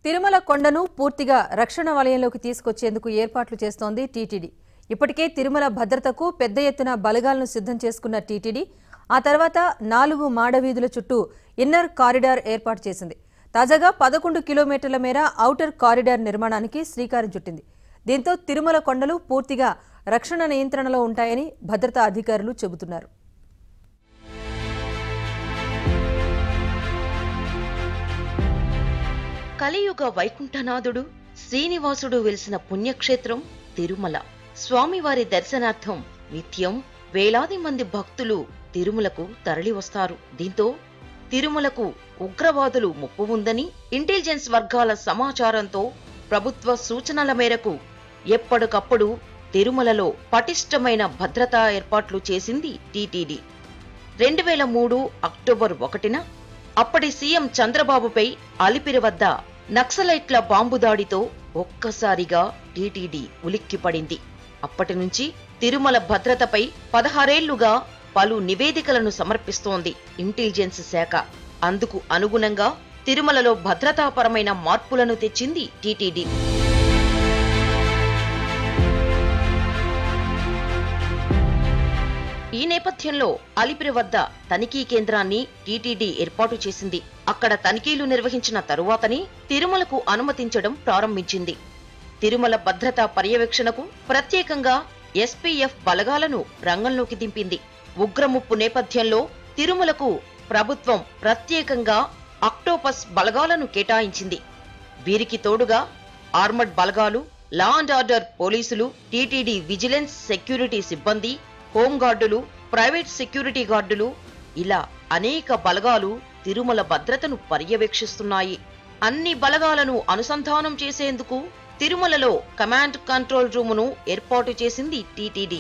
తిరుమల కొండను పూర్తిగా రక్షణ వలయంలోకి తీసుకొచ్చేందుకు ఏర్పాట్లు చేస్తోంది టీటీడీ ఇప్పటికే తిరుమల భద్రతకు పెద్ద ఎత్తున బలగాలను సిద్ధం చేసుకున్న టీటీడీ ఆ తర్వాత నాలుగు మాడవీధుల చుట్టూ ఇన్నర్ కారిడార్ ఏర్పాటు చేసింది తాజాగా పదకొండు కిలోమీటర్ల మేర ఔటర్ కారిడార్ నిర్మాణానికి శ్రీకారం చుట్టింది దీంతో తిరుమల కొండలు పూర్తిగా రక్షణ నియంత్రణలో ఉంటాయని భద్రతా అధికారులు చెబుతున్నారు కలియుగ వైకుంఠనాథుడు శ్రీనివాసుడు వెలిసిన పుణ్యక్షేత్రం తిరుమల స్వామివారి దర్శనార్థం నిత్యం వేలాది మంది భక్తులు తిరుమలకు తరలివస్తారు దీంతో తిరుమలకు ఉగ్రవాదులు ముప్పు ఉందని ఇంటెలిజెన్స్ వర్గాల సమాచారంతో ప్రభుత్వ సూచనల మేరకు ఎప్పటికప్పుడు తిరుమలలో పటిష్టమైన భద్రతా ఏర్పాట్లు చేసింది టీటీడీ రెండు వేల మూడు అక్టోబర్ ఒకటిన అప్పటి సీఎం చంద్రబాబుపై అలిపిరి వద్ద నక్సలైట్ల బాంబు దాడితో ఒక్కసారిగా టీటీడీ ఉలిక్కిపడింది అప్పటి నుంచి తిరుమల భద్రతపై పదహారేళ్లుగా పలు నివేదికలను సమర్పిస్తోంది ఇంటెలిజెన్స్ శాఖ అందుకు అనుగుణంగా తిరుమలలో భద్రతాపరమైన మార్పులను తెచ్చింది టీటీడీ ఈ నేపథ్యంలో అలిపిరి వద్ద తనిఖీ కేంద్రాన్ని టీటీడీ ఏర్పాటు చేసింది అక్కడ తనిఖీలు నిర్వహించిన తరువాతనే తిరుమలకు అనుమతించడం ప్రారంభించింది తిరుమల భద్రతా పర్యవేక్షణకు ప్రత్యేకంగా ఎస్పీఎఫ్ బలగాలను రంగంలోకి దింపింది ఉగ్రముప్పు నేపథ్యంలో తిరుమలకు ప్రభుత్వం ప్రత్యేకంగా అక్టోపస్ బలగాలను కేటాయించింది వీరికి తోడుగా ఆర్మడ్ బలగాలు లా అండ్ ఆర్డర్ పోలీసులు టీటీడీ విజిలెన్స్ సెక్యూరిటీ సిబ్బంది హోంగార్డులు ప్రైవేట్ సెక్యూరిటీ గార్డులు ఇలా అనేక బలగాలు తిరుమల భద్రతను పర్యవేక్షిస్తున్నాయి అన్ని బలగాలను అనుసంధానం చేసేందుకు తిరుమలలో కమాండ్ కంట్రోల్ రూమును ఏర్పాటు చేసింది టీటీడీ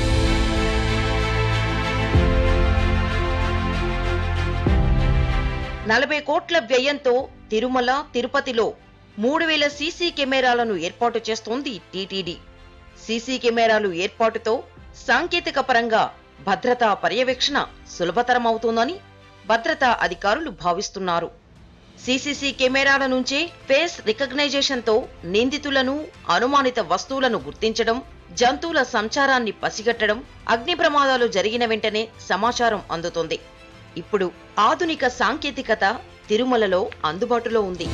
నలభై కోట్ల వ్యయంతో తిరుమల తిరుపతిలో మూడు వేల సీసీ కెమెరాలను ఏర్పాటు చేస్తోంది టీటీడీ సీసీ కెమెరాలు ఏర్పాటుతో సాంకేతిక పరంగా భద్రతా పర్యవేక్షణ సులభతరమవుతోందని భద్రతా అధికారులు భావిస్తున్నారు సీసీసీ కెమెరాల నుంచే ఫేస్ రికగ్నైజేషన్తో నిందితులను అనుమానిత వస్తువులను గుర్తించడం జంతువుల సంచారాన్ని పసిగట్టడం అగ్ని ప్రమాదాలు జరిగిన వెంటనే సమాచారం అందుతోంది ఇప్పుడు ఆధునిక సాంకేతికత తిరుమలలో అందుబాటులో ఉంది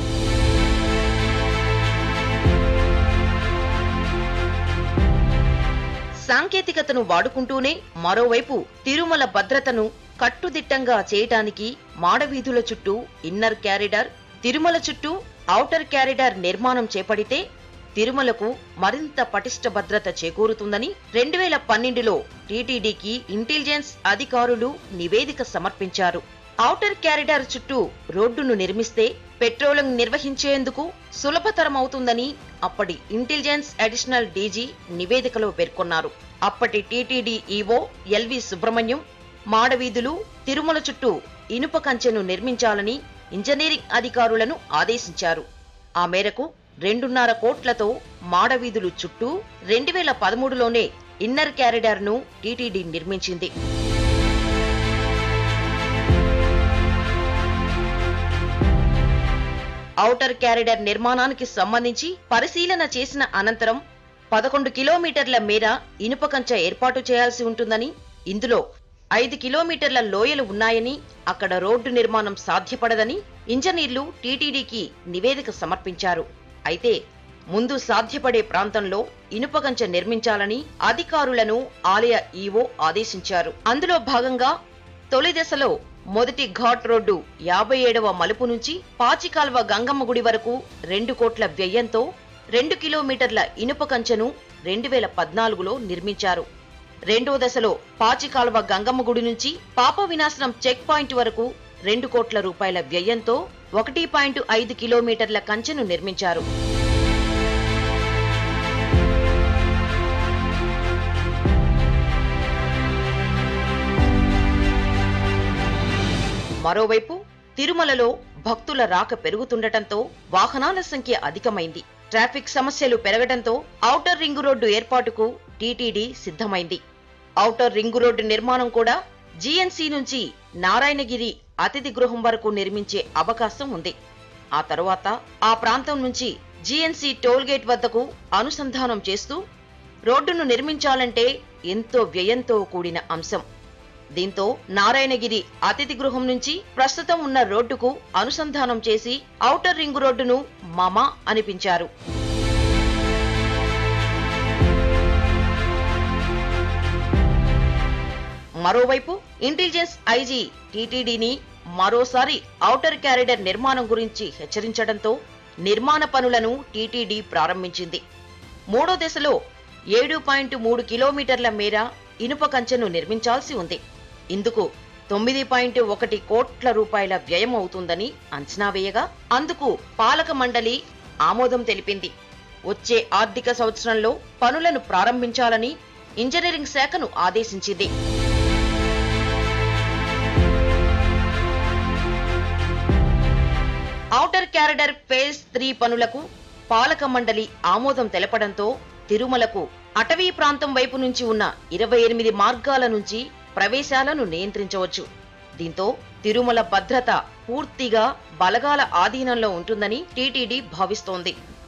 సాంకేతికతను వాడుకుంటూనే మరోవైపు తిరుమల భద్రతను కట్టుదిట్టంగా చేయటానికి మాడవీధుల చుట్టూ ఇన్నర్ క్యారిడార్ తిరుమల చుట్టూ ఔటర్ క్యారిడార్ నిర్మాణం చేపడితే తిరుమలకు మరింత పటిష్ట భద్రత చేకూరుతుందని రెండు వేల పన్నెండులో టీటీడీకి ఇంటెలిజెన్స్ అధికారులు నివేదిక సమర్పించారు ఔటర్ క్యారిడార్ చుట్టూ రోడ్డును నిర్మిస్తే పెట్రోలింగ్ నిర్వహించేందుకు సులభతరమవుతుందని అప్పటి ఇంటెలిజెన్స్ అడిషనల్ డీజీ నివేదికలో పేర్కొన్నారు అప్పటి టీటీడీ ఈవో ఎల్వి సుబ్రహ్మణ్యం మాడవీధులు తిరుమల చుట్టూ ఇనుప కంచెను నిర్మించాలని ఇంజనీరింగ్ అధికారులను ఆదేశించారు ఆ మేరకు రెండున్నర కోట్లతో మాడవీధులు చుట్టూ రెండు వేల పదమూడులోనే ఇన్నర్ క్యారిడార్ ను టీటీడీ నిర్మించింది ఔటర్ క్యారిడర్ నిర్మాణానికి సంబంధించి పరిశీలన చేసిన అనంతరం పదకొండు కిలోమీటర్ల మేర ఇనుప కంచె ఏర్పాటు చేయాల్సి ఉంటుందని ఇందులో ఐదు కిలోమీటర్ల లోయలు ఉన్నాయని అక్కడ రోడ్డు నిర్మాణం సాధ్యపడదని ఇంజనీర్లు టీటీడీకి నివేదిక సమర్పించారు అయితే ముందు సాధ్యపడే ప్రాంతంలో ఇనుప కంచె నిర్మించాలని అధికారులను ఆలయ ఈవో ఆదేశించారు అందులో భాగంగా తొలి దశలో మొదటి ఘాట్ రోడ్డు యాభై ఏడవ మలుపు నుంచి పాచికాల్వ గంగమ్మ గుడి వరకు రెండు కోట్ల వ్యయంతో రెండు కిలోమీటర్ల ఇనుప కంచెను రెండు వేల పద్నాలుగులో నిర్మించారు రెండో దశలో పాచికాల్వ గంగమ్మ గుడి నుంచి పాప వినాశనం చెక్ పాయింట్ వరకు రెండు కోట్ల రూపాయల వ్యయంతో ఒకటి పాయింట్ ఐదు కిలోమీటర్ల కంచెను నిర్మించారు మరోవైపు తిరుమలలో భక్తుల రాక పెరుగుతుండటంతో వాహనాల సంఖ్య అధికమైంది ట్రాఫిక్ సమస్యలు పెరగడంతో ఔటర్ రింగు రోడ్డు ఏర్పాటుకు టీటీడీ సిద్ధమైంది ఔటర్ రింగు రోడ్డు నిర్మాణం కూడా జీఎన్సీ నుంచి నారాయణగిరి అతిథి గృహం వరకు నిర్మించే అవకాశం ఉంది ఆ తరువాత ఆ ప్రాంతం నుంచి జీఎన్సీ టోల్గేట్ వద్దకు అనుసంధానం చేస్తూ రోడ్డును నిర్మించాలంటే ఎంతో వ్యయంతో కూడిన అంశం దీంతో నారాయణగిరి అతిథి గృహం నుంచి ప్రస్తుతం ఉన్న రోడ్డుకు అనుసంధానం చేసి ఔటర్ రింగ్ రోడ్డును మమ అనిపించారు మరోవైపు ఇంటెలిజెన్స్ ఐజీ టీటీడీని మరోసారి ఔటర్ క్యారిడర్ నిర్మాణం గురించి హెచ్చరించడంతో నిర్మాణ పనులను టీటీడీ ప్రారంభించింది మూడో దశలో ఏడు పాయింట్ మూడు కిలోమీటర్ల మేర ఇనుప కంచెను నిర్మించాల్సి ఉంది ఇందుకు తొమ్మిది పాయింట్ ఒకటి కోట్ల రూపాయల వ్యయం అవుతుందని అంచనా వేయగా అందుకు పాలక మండలి ఆమోదం తెలిపింది వచ్చే ఆర్థిక సంవత్సరంలో పనులను ప్రారంభించాలని ఇంజనీరింగ్ శాఖను ఆదేశించింది ఔటర్ క్యారిడర్ ఫేజ్ త్రీ పనులకు పాలక మండలి ఆమోదం తెలపడంతో తిరుమలకు అటవీ ప్రాంతం వైపు నుంచి ఉన్న ఇరవై ఎనిమిది మార్గాల నుంచి ప్రవేశాలను నియంత్రించవచ్చు దీంతో తిరుమల భద్రత పూర్తిగా బలగాల ఆధీనంలో ఉంటుందని టీటీడీ భావిస్తోంది